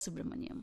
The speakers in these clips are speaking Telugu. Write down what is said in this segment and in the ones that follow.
సుబ్రహ్మణ్యం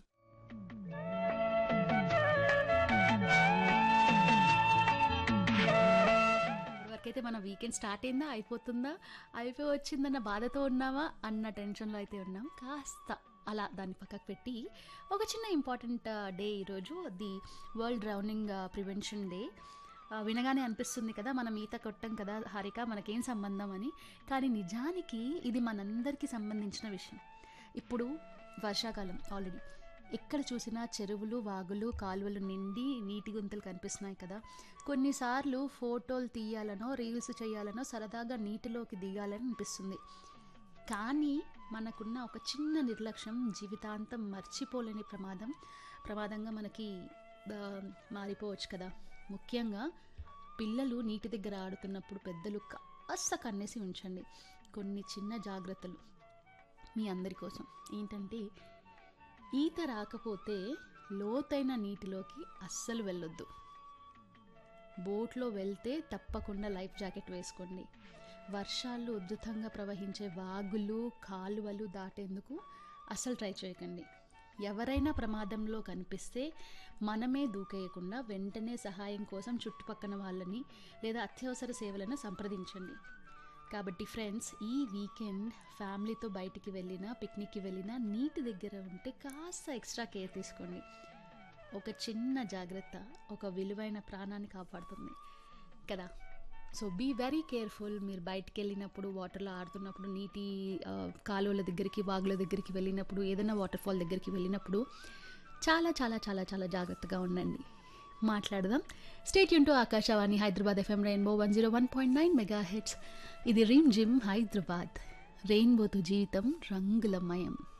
ఇప్పటివరకైతే మన వీకెండ్ స్టార్ట్ అయిందా అయిపోతుందా అయిపోయి వచ్చిందన్న బాధతో ఉన్నావా అన్న టెన్షన్లో అయితే ఉన్నాం కాస్త అలా దాన్ని పక్కకు పెట్టి ఒక చిన్న ఇంపార్టెంట్ డే ఈరోజు the world drowning prevention day వినగానే అనిపిస్తుంది కదా మనం ఈత కొట్టం కదా హారిక మనకేం సంబంధం అని కానీ నిజానికి ఇది మనందరికీ సంబంధించిన విషయం ఇప్పుడు వర్షాకాలం ఆల్రెడీ ఎక్కడ చూసినా చెరువులు వాగులు కాలువలు నిండి నీటి గుంతలు కనిపిస్తున్నాయి కదా కొన్నిసార్లు ఫోటోలు తీయాలనో రీల్స్ చేయాలనో సరదాగా నీటిలోకి దిగాలని అనిపిస్తుంది కానీ మనకున్న ఒక చిన్న నిర్లక్ష్యం జీవితాంతం మర్చిపోలేని ప్రమాదం ప్రమాదంగా మనకి ఆ, మారిపోవచ్చు కదా ముఖ్యంగా పిల్లలు నీటి దగ్గర ఆడుతున్నప్పుడు పెద్దలు కాస్త కన్నేసి ఉంచండి కొన్ని చిన్న జాగ్రత్తలు మీ అందరి కోసం ఏంటంటే ఈత రాకపోతే లోతైన నీటిలోకి అస్సలు వెళ్ళొద్దు బోట్లో వెళ్తే తప్పకుండా లైఫ్ జాకెట్ వేసుకోండి వర్షాలు ఉద్ధృతంగా ప్రవహించే వాగులు కాలువలు దాటేందుకు అస్సలు ట్రై చేయకండి ఎవరైనా ప్రమాదంలో కనిపిస్తే మనమే దూకేయకుండా వెంటనే సహాయం కోసం చుట్టుపక్కన వాళ్ళని లేదా అత్యవసర సేవలను సంప్రదించండి కాబట్టి ఫ్రెండ్స్ ఈ వీకెండ్ ఫ్యామిలీతో బయటికి వెళ్ళినా పిక్నిక్కి వెళ్ళినా నీటి దగ్గర ఉంటే కాస్త ఎక్స్ట్రా కేర్ తీసుకోండి ఒక చిన్న జాగ్రత్త ఒక విలువైన ప్రాణాన్ని కాపాడుతుంది కదా సో బీ వెరీ కేర్ఫుల్ మీరు బయటికి వెళ్ళినప్పుడు వాటర్లో ఆడుతున్నప్పుడు నీటి ఆ, కాలువల దగ్గరికి వాగుల దగ్గరికి వెళ్ళినప్పుడు ఏదైనా వాటర్ ఫాల్ దగ్గరికి వెళ్ళినప్పుడు చాలా చాలా చాలా చాలా జాగ్రత్తగా ఉండండి మాట్లాడదాం స్టేట్ యూన్ to Akashvani Hyderabad FM rainbow one zero one point nine mega hits ఇది రీమ్ జిమ్ హైదరాబాద్ రెయిన్బోతో జీవితం రంగులమయం